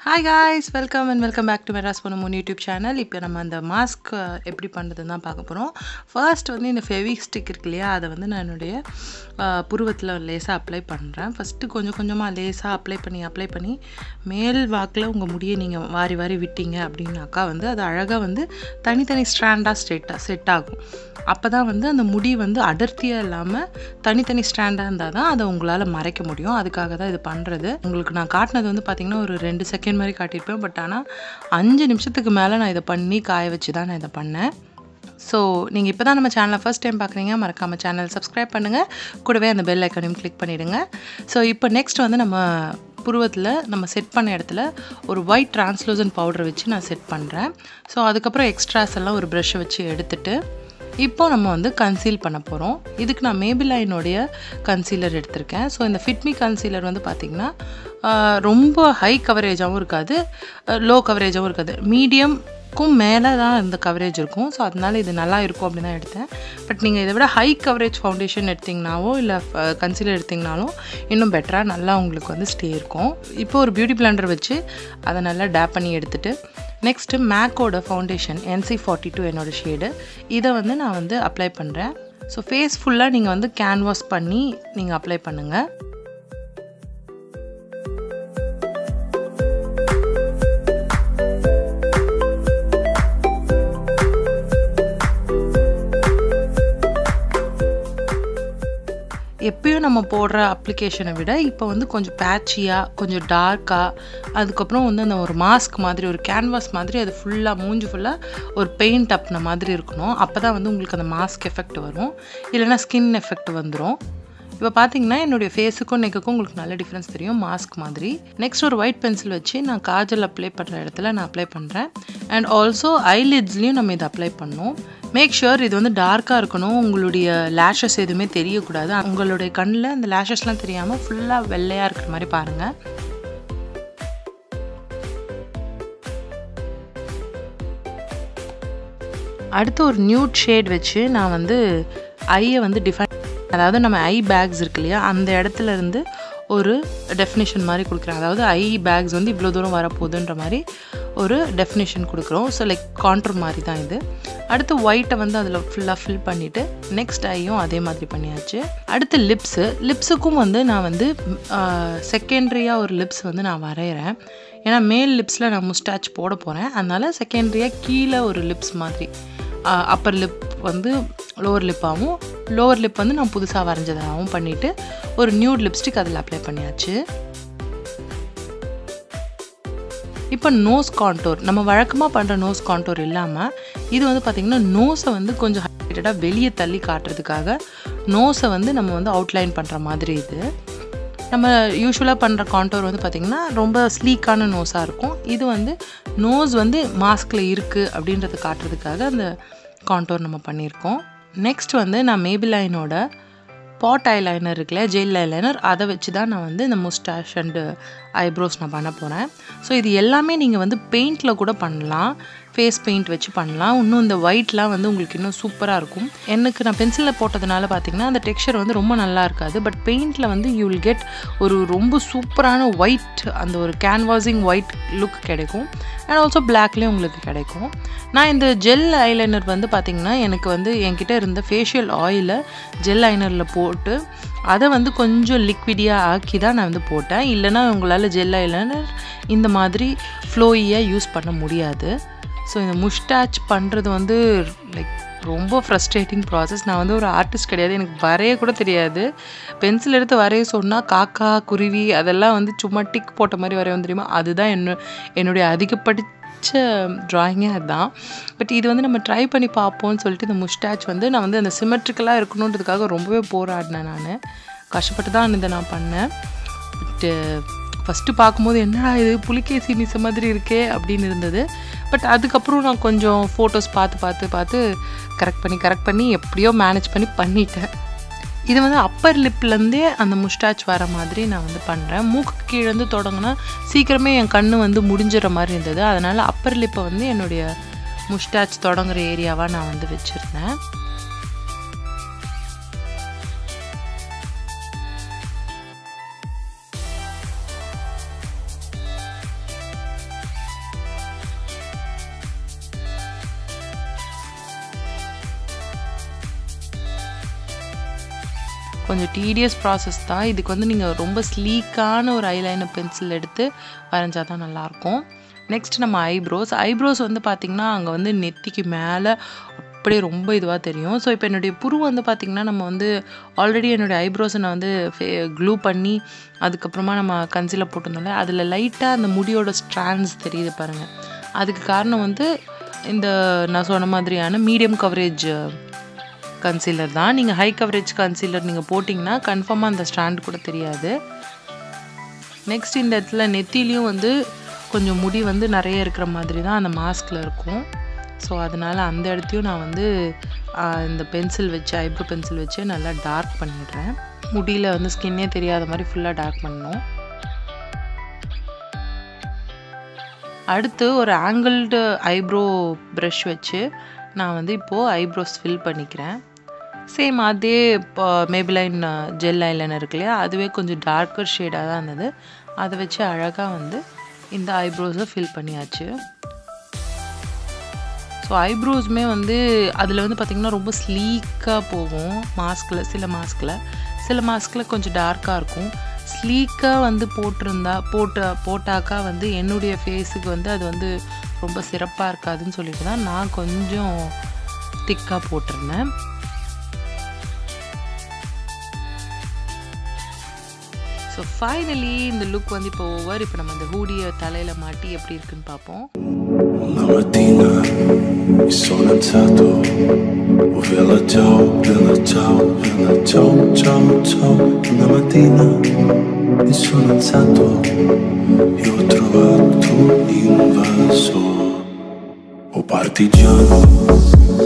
Hi guys welcome and welcome back to Madras பொண்ணு YouTube channel இப்போ நம்ம அந்த மாஸ்க் எப்படி பண்ணுறதுன்னு தான் பார்க்க போகிறோம் ஃபர்ஸ்ட் வந்து இந்த ஃபெவி ஸ்டிக் இருக்கு இல்லையா அதை வந்து நான் என்னுடைய புருவத்தில் லேசாக அப்ளை பண்ணுறேன் ஃபஸ்ட்டு கொஞ்சம் கொஞ்சமாக லேசாக அப்ளை பண்ணி அப்ளை பண்ணி மேல் வாக்கில் உங்கள் முடியை நீங்கள் வாரி வாரி விட்டீங்க அப்படின்னாக்கா வந்து அது அழகாக வந்து தனித்தனி ஸ்ட்ராண்டாக ஸ்ட்ரெயிட்டாக செட் ஆகும் அப்போ தான் வந்து அந்த முடி வந்து அடர்த்தியாக இல்லாமல் தனித்தனி ஸ்ட்ராண்டாக இருந்தால் தான் அதை உங்களால் மறைக்க முடியும் அதுக்காக தான் இது பண்ணுறது உங்களுக்கு நான் காட்டினது வந்து பார்த்திங்கன்னா ஒரு ரெண்டு செகண்ட் மாதிரி காட்டியிருப்பேன் பட் ஆனால் அஞ்சு நிமிஷத்துக்கு மேலே நான் இதை பண்ணி காய வச்சு தான் நான் இதை பண்ணேன் ஸோ நீங்கள் இப்போ தான் நம்ம சேனலை ஃபஸ்ட் டைம் பார்க்குறீங்க மறக்காமல் சேனல் சப்ஸ்கிரைப் பண்ணுங்கள் கூடவே அந்த பெல் ஐக்கனையும் கிளிக் பண்ணிவிடுங்க ஸோ இப்போ நெக்ஸ்ட் வந்து நம்ம புருவத்தில் நம்ம செட் பண்ண இடத்துல ஒரு ஒயிட் டிரான்ஸ்லூசன் பவுடர் வச்சு நான் செட் பண்ணுறேன் ஸோ அதுக்கப்புறம் எக்ஸ்ட்ராஸ் எல்லாம் ஒரு ப்ரஷ்ஷை வச்சு எடுத்துட்டு இப்போ நம்ம வந்து கன்சீல் பண்ண போகிறோம் இதுக்கு நான் மேபிலைனுடைய கன்சீலர் எடுத்திருக்கேன் ஸோ இந்த ஃபிட்மி கன்சீலர் வந்து பார்த்திங்கன்னா ரொம்ப ஹை கவரேஜாகவும் இருக்காது லோ கவரேஜாகவும் இருக்காது மீடியம்க்கும் மேலே தான் இந்த கவரேஜ் இருக்கும் ஸோ அதனால இது நல்லா இருக்கும் அப்படின்னு தான் எடுத்தேன் பட் நீங்கள் இதை விட ஹை கவரேஜ் ஃபவுண்டேஷன் எடுத்திங்கனாவோ இல்லை கன்சீலர் எடுத்திங்கனாலும் இன்னும் பெட்டராக நல்லா உங்களுக்கு வந்து ஸ்டே இருக்கும் இப்போ ஒரு பியூட்டி பிளாண்டர் வச்சு அதை நல்லா டேப் பண்ணி எடுத்துகிட்டு நெக்ஸ்ட்டு மேக்கோட ஃபவுண்டேஷன் என்சி ஃபார்ட்டி டூ என்னோடய ஷேடு இதை வந்து நான் வந்து அப்ளை பண்ணுறேன் ஸோ ஃபேஸ் ஃபுல்லாக நீங்கள் வந்து கேன்வாஸ் பண்ணி நீங்கள் அப்ளை பண்ணுங்கள் எப்பயும் நம்ம போடுற அப்ளிகேஷனை விட இப்போ வந்து கொஞ்சம் பேட்சியாக கொஞ்சம் டார்க்காக அதுக்கப்புறம் வந்து அந்த ஒரு மாஸ்க் மாதிரி ஒரு கேன்வாஸ் மாதிரி அது ஃபுல்லாக மூஞ்சி ஃபுல்லாக ஒரு பெயிண்ட் அப்ன மாதிரி இருக்கணும் அப்போ தான் வந்து உங்களுக்கு அந்த மாஸ்க் எஃபெக்ட் வரும் இல்லைனா ஸ்கின் எஃபெக்ட் வந்துடும் இப்போ பார்த்தீங்கன்னா என்னுடைய ஃபேஸுக்கும் நெக்குக்கும் உங்களுக்கு நல்ல டிஃப்ரென்ஸ் தெரியும் மாஸ்க் மாதிரி நெக்ஸ்ட் ஒரு ஒயிட் பென்சில் வச்சு நான் காஜல் அப்ளை பண்ணுற இடத்துல நான் அப்ளை பண்ணுறேன் அண்ட் ஆல்சோ ஐலிட்ஸ்லேயும் நம்ம இதை அப்ளை பண்ணோம் மேக் ஷுர் இது வந்து டார்க்காக இருக்கணும் உங்களுடைய லேஷஸ் எதுவுமே தெரியக்கூடாது உங்களுடைய கண்ணில் அந்த லேஷஸ்லாம் தெரியாமல் ஃபுல்லாக வெள்ளையாக இருக்கிற மாதிரி பாருங்கள் அடுத்து ஒரு நியூட் ஷேட் வச்சு நான் வந்து ஐயை வந்து டிஃபைன் அதாவது நம்ம ஐ பேக்ஸ் இருக்கு இல்லையா அந்த இடத்துல இருந்து ஒரு டெஃபினேஷன் மாதிரி கொடுக்குறேன் அதாவது ஐ பேக்ஸ் வந்து இவ்வளோ தூரம் வரப்போகுதுன்ற மாதிரி ஒரு டெஃபினேஷன் கொடுக்குறோம் ஸோ லைக் கான்ட்ரு மாதிரி தான் இது அடுத்து ஒயிட்டை வந்து அதில் ஃபுல்லாக ஃபில் பண்ணிவிட்டு நெக்ஸ்ட் ஐயும் அதே மாதிரி பண்ணியாச்சு அடுத்து லிப்ஸு லிப்ஸுக்கும் வந்து நான் வந்து செகண்ட்ரியாக ஒரு லிப்ஸ் வந்து நான் வரைகிறேன் ஏன்னா மேல் லிப்ஸில் நான் முஸ்டாச் போட போகிறேன் அதனால் செகண்ட்ரியாக கீழே ஒரு லிப்ஸ் மாதிரி அப்பர் லிப் வந்து லோவர் லிப்பாகவும் லோவர் லிப் வந்து நான் புதுசாக வரைஞ்சதாகவும் பண்ணிவிட்டு ஒரு நியூட் லிப்ஸ்டிக் அதில் அப்ளை பண்ணியாச்சு இப்போ நோஸ் கான்டோர் நம்ம வழக்கமாக பண்ணுற நோஸ் கான்டோர் இல்லாமல் இது வந்து பார்த்திங்கன்னா நோஸை வந்து கொஞ்சம் ஹைலைட்டடாக வெளியே தள்ளி காட்டுறதுக்காக நோஸை வந்து நம்ம வந்து அவுட்லைன் பண்ணுற மாதிரி இது நம்ம யூஸ்வலாக பண்ணுற கான்டோர் வந்து பார்த்திங்கன்னா ரொம்ப ஸ்லீக்கான நோஸாக இருக்கும் இது வந்து நோஸ் வந்து மாஸ்கில் இருக்குது அப்படின்றத காட்டுறதுக்காக அந்த கான்டோர் நம்ம பண்ணியிருக்கோம் நெக்ஸ்ட் வந்து நான் மேபிலைனோட பாட் ஐலைனர் இருக்குல்ல ஜெல் ஐலைனர் அதை வச்சு தான் நான் வந்து இந்த முஸ்டாஷ் அண்டு ஐப்ரோஸ் நான் பண்ண போகிறேன் ஸோ இது எல்லாமே நீங்கள் வந்து பெயிண்டில் கூட பண்ணலாம் ஃபேஸ் பெயிண்ட் வச்சு பண்ணலாம் இன்னும் இந்த ஒயிட்லாம் வந்து உங்களுக்கு இன்னும் சூப்பராக இருக்கும் எனக்கு நான் பென்சிலில் போட்டதுனால பார்த்தீங்கன்னா அந்த டெக்ஸ்சர் வந்து ரொம்ப நல்லா இருக்காது பட் பெயிண்டில் வந்து யூ வில் கெட் ஒரு ரொம்ப சூப்பரான ஒயிட் அந்த ஒரு கேன்வாசிங் ஒயிட் லுக் கிடைக்கும் அண்ட் ஆல்சோ பிளாக்லேயும் உங்களுக்கு கிடைக்கும் நான் இந்த ஜெல் ஐலைனர் வந்து பார்த்திங்கன்னா எனக்கு வந்து என்கிட்ட இருந்த ஃபேஷியல் ஆயிலை ஜெல் ஐனரில் போட்டு அதை வந்து கொஞ்சம் லிக்விடியாக ஆக்கி தான் நான் வந்து போட்டேன் இல்லைனா உங்களால் ஜெல் ஐலைனர் இந்த மாதிரி ஃப்ளோயியாக யூஸ் பண்ண முடியாது ஸோ இந்த முஷ்டாச் பண்ணுறது வந்து லைக் ரொம்ப ஃப்ரஸ்ட்ரேட்டிங் ப்ராசஸ் நான் வந்து ஒரு ஆர்டிஸ்ட் கிடையாது எனக்கு வரைய கூட தெரியாது பென்சில் எடுத்து வரைய சொன்னால் காக்கா குருவி அதெல்லாம் வந்து சும்மா டிக் போட்ட மாதிரி வரையும் தெரியுமா அதுதான் என்ன என்னுடைய அதிகப்படிச்ச ட்ராயிங்கே அதுதான் பட் இது வந்து நம்ம ட்ரை பண்ணி பார்ப்போம்னு சொல்லிட்டு இந்த முஷ்டாச் வந்து நான் வந்து அந்த சிமெட்ரிக்கலாக இருக்கணுன்றதுக்காக ரொம்பவே போராடினேன் நான் கஷ்டப்பட்டு தான் இதை நான் பண்ணேன் பட்டு ஃபஸ்ட்டு பார்க்கும்போது என்னடா இது புலிகேசி மிஸ் மாதிரி இருக்கே அப்படின்னு இருந்தது பட் அதுக்கப்புறம் நான் கொஞ்சம் ஃபோட்டோஸ் பார்த்து பார்த்து பார்த்து கரெக்ட் பண்ணி கரெக்ட் பண்ணி எப்படியோ மேனேஜ் பண்ணி பண்ணிட்டேன் இது வந்து அப்பர் லிப்லேருந்தே அந்த முஸ்டாச் வர மாதிரி நான் வந்து பண்ணுறேன் மூக்கு கீழேருந்து தொடங்கினா சீக்கிரமே என் கண் வந்து முடிஞ்சிற மாதிரி இருந்தது அதனால் அப்பர் லிப்பை வந்து என்னுடைய முஸ்டாச் தொடங்குற ஏரியாவாக நான் வந்து வச்சுருந்தேன் கொஞ்சம் டீடியஸ் ப்ராசஸ் தான் இதுக்கு வந்து நீங்கள் ரொம்ப ஸ்லீக்கான ஒரு ஐலைனர் பென்சில் எடுத்து வரைஞ்சா தான் நல்லாயிருக்கும் நெக்ஸ்ட் நம்ம ஐப்ரோஸ் ஐப்ரோஸ் வந்து பார்த்திங்கன்னா அங்கே வந்து நெத்திக்கு மேலே அப்படியே ரொம்ப இதுவாக தெரியும் ஸோ இப்போ என்னுடைய புரு வந்து பார்த்திங்கன்னா நம்ம வந்து ஆல்ரெடி என்னுடைய ஐப்ரோஸை நான் வந்து க்ளூ பண்ணி அதுக்கப்புறமா நம்ம கன்சிலர் போட்டிருந்தோம்ல அதில் லைட்டாக அந்த முடியோட ஸ்ட்ராண்ட்ஸ் தெரியுது பாருங்கள் அதுக்கு காரணம் வந்து இந்த நான் சொன்ன மாதிரியான மீடியம் கவரேஜ் கன்சீலர் தான் நீங்கள் ஹை கவரேஜ் கன்சீலர் நீங்கள் போட்டிங்கன்னா கன்ஃபார்மாக அந்த ஸ்டாண்ட் கூட தெரியாது நெக்ஸ்ட் இந்த இடத்துல நெத்திலையும் வந்து கொஞ்சம் முடி வந்து நிறைய இருக்கிற மாதிரி தான் அந்த மாஸ்கில் இருக்கும் ஸோ அதனால் அந்த இடத்தையும் நான் வந்து இந்த பென்சில் வச்சு ஐப்ரோ பென்சில் வச்சு நல்லா டார்க் பண்ணிடுறேன் முடியில் வந்து ஸ்கின்னே தெரியாத மாதிரி ஃபுல்லாக டார்க் பண்ணணும் அடுத்து ஒரு ஆங்கிள்டு ஐப்ரோ ப்ரஷ் வச்சு நான் வந்து இப்போது ஐப்ரோஸ் ஃபில் பண்ணிக்கிறேன் சேம் அதே இப்போ மேபிலைன் ஜெல் ஐலைனர் இருக்கு இல்லையா அதுவே கொஞ்சம் டார்க்கர் ஷேடாக தான் இருந்தது அதை வச்சு அழகாக வந்து இந்த ஐப்ரோஸை ஃபில் பண்ணியாச்சு ஸோ ஐப்ரோஸுமே வந்து அதில் வந்து பார்த்திங்கன்னா ரொம்ப ஸ்லீக்காக போகும் மாஸ்கில் சில மாஸ்கில் சில மாஸ்கில் கொஞ்சம் டார்க்காக இருக்கும் ஸ்லீக்காக வந்து போட்டிருந்தா போட்டு போட்டாக்கா வந்து என்னுடைய ஃபேஸுக்கு வந்து அது வந்து ரொம்ப சிறப்பாக இருக்காதுன்னு சொல்லிட்டு தான் நான் கொஞ்சம் திக்காக போட்டிருந்தேன் ஸோ ஃபைனலி இந்த லுக் வந்து இப்போ ஓவர் இப்போ நம்ம இந்த ஹூடியை தலையில் மாட்டி எப்படி இருக்குன்னு பார்ப்போம் Una mattina mi sono alzato, oh vela ciao, vela ciao, vela ciao, ciao, ciao. Una mattina mi sono alzato e ho trovato un invaso, oh partigiano,